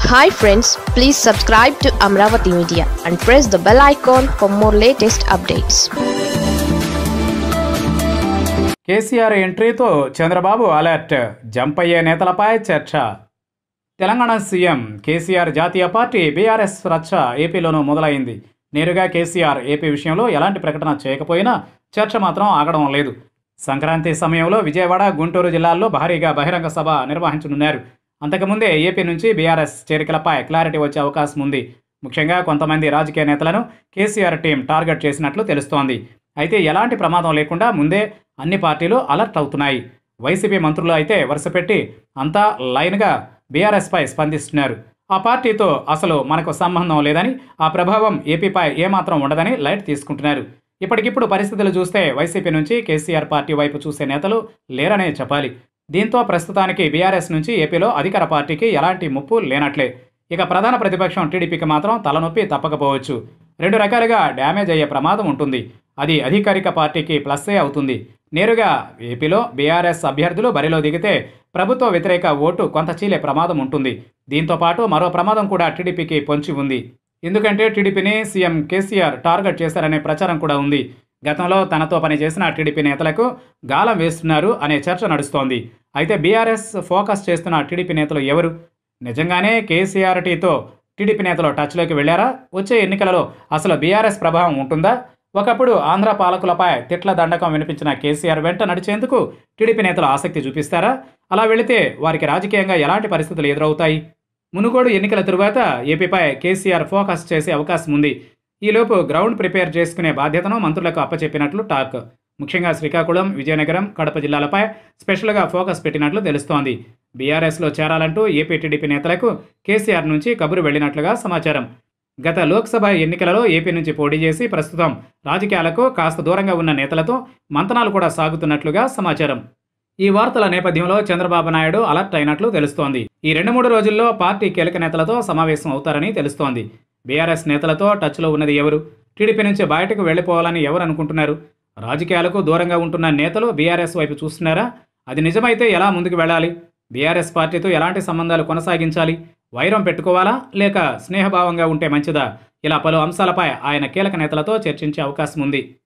hi friends please subscribe to Amaravati media and press the bell icon for more latest updates KCR ఎంట్రీతో Chandrababu alert jump అయ్యే నేతలపై చర్చ Telangana CM KCR జాతీయ party BRS రచ్చ ఏపీలోనూ మొదలైంది నేరుగా కేసీఆర్ ఏపీ విషయంలో ఎలాంటి ప్రకటన చేయకపోయినా చర్చ మాత్రం ఆగడం లేదు సంక్రాంతి సమయంలో విజయవాడ గుంటూరు జిల్లాల్లో భారీగా బహిరంగ సభ నిర్వహించనున్నారు అంతకుముందే ఏపీ నుంచి బీఆర్ఎస్ చేరికలపై క్లారిటీ వచ్చే అవకాశం ఉంది ముఖ్యంగా కొంతమంది రాజకీయ నేతలను కేసీఆర్ టీం టార్గెట్ చేసినట్లు తెలుస్తోంది అయితే ఎలాంటి ప్రమాదం లేకుండా ముందే అన్ని పార్టీలు అలర్ట్ అవుతున్నాయి వైసీపీ మంత్రులు అయితే వరుసపెట్టి అంతా లైన్గా బీఆర్ఎస్పై స్పందిస్తున్నారు ఆ పార్టీతో అసలు మనకు సంబంధం లేదని ఆ ప్రభావం ఏపీపై ఏమాత్రం ఉండదని లైట్ తీసుకుంటున్నారు ఇప్పటికిప్పుడు పరిస్థితులు చూస్తే వైసీపీ నుంచి కేసీఆర్ పార్టీ వైపు చూసే నేతలు లేరనే చెప్పాలి దీంతో ప్రస్తుతానికి బీఆర్ఎస్ నుంచి ఏపీలో అధికార పార్టీకి ఎలాంటి ముప్పు లేనట్లే ఇక ప్రధాన ప్రతిపక్షం టీడీపీకి మాత్రం తలనొప్పి తప్పకపోవచ్చు రెండు రకాలుగా డ్యామేజ్ అయ్యే ప్రమాదం ఉంటుంది అది అధికారిక పార్టీకి ప్లస్సే అవుతుంది నేరుగా ఏపీలో బీఆర్ఎస్ అభ్యర్థులు బరిలో దిగితే ప్రభుత్వ వ్యతిరేక ఓటు కొంత చీలే ప్రమాదం ఉంటుంది దీంతో పాటు మరో ప్రమాదం కూడా టీడీపీకి పొంచి ఉంది ఎందుకంటే టీడీపీని సీఎం కేసీఆర్ టార్గెట్ చేశారనే ప్రచారం కూడా ఉంది గతంలో తనతో పనిచేసిన టీడీపీ నేతలకు గాలం వేస్తున్నారు అనే చర్చ నడుస్తోంది అయితే బీఆర్ఎస్ ఫోకస్ చేస్తున్న టీడీపీ నేతలు ఎవరు నిజంగానే కేసీఆర్ టీతో టీడీపీ నేతలు టచ్లోకి వెళ్ళారా వచ్చే ఎన్నికలలో అసలు బీఆర్ఎస్ ప్రభావం ఉంటుందా ఒకప్పుడు ఆంధ్ర పాలకులపై తిట్ల దండకం వినిపించిన కేసీఆర్ వెంట నడిచేందుకు టీడీపీ నేతలు ఆసక్తి చూపిస్తారా అలా వెళితే వారికి రాజకీయంగా ఎలాంటి పరిస్థితులు ఎదురవుతాయి మునుగోడు ఎన్నికల తరువాత ఏపీపై కేసీఆర్ ఫోకస్ చేసే అవకాశం ఉంది ఈలోపు గ్రౌండ్ ప్రిపేర్ చేసుకునే బాధ్యతను మంత్రులకు అప్పచెప్పినట్లు టాక్ ముఖ్యంగా శ్రీకాకుళం విజయనగరం కడప జిల్లాలపై స్పెషల్గా ఫోకస్ పెట్టినట్లు తెలుస్తోంది బీఆర్ఎస్లో చేరాలంటూ ఏపీ టీడీపీ నేతలకు కేసీఆర్ నుంచి కబురు వెళ్ళినట్లుగా సమాచారం గత లోక్సభ ఎన్నికలలో ఏపీ నుంచి పోటీ చేసి ప్రస్తుతం రాజకీయాలకు కాస్త దూరంగా ఉన్న నేతలతో మంతనాలు కూడా సాగుతున్నట్లుగా సమాచారం ఈ వార్తల నేపథ్యంలో చంద్రబాబు నాయుడు అలర్ట్ అయినట్లు తెలుస్తోంది ఈ రెండు మూడు రోజుల్లో పార్టీ కీలక నేతలతో సమావేశం అవుతారని తెలుస్తోంది బీఆర్ఎస్ నేతలతో టచ్లో ఉన్నది ఎవరు టీడీపీ నుంచి బయటకు వెళ్ళిపోవాలని ఎవరు అనుకుంటున్నారు రాజకీయాలకు దూరంగా ఉంటున్న నేతలు బీఆర్ఎస్ వైపు చూస్తున్నారా అది నిజమైతే ఎలా ముందుకు వెళ్ళాలి బీఆర్ఎస్ పార్టీతో ఎలాంటి సంబంధాలు కొనసాగించాలి వైరం పెట్టుకోవాలా లేక స్నేహభావంగా ఉంటే మంచిదా ఇలా పలు అంశాలపై ఆయన కీలక నేతలతో చర్చించే అవకాశం ఉంది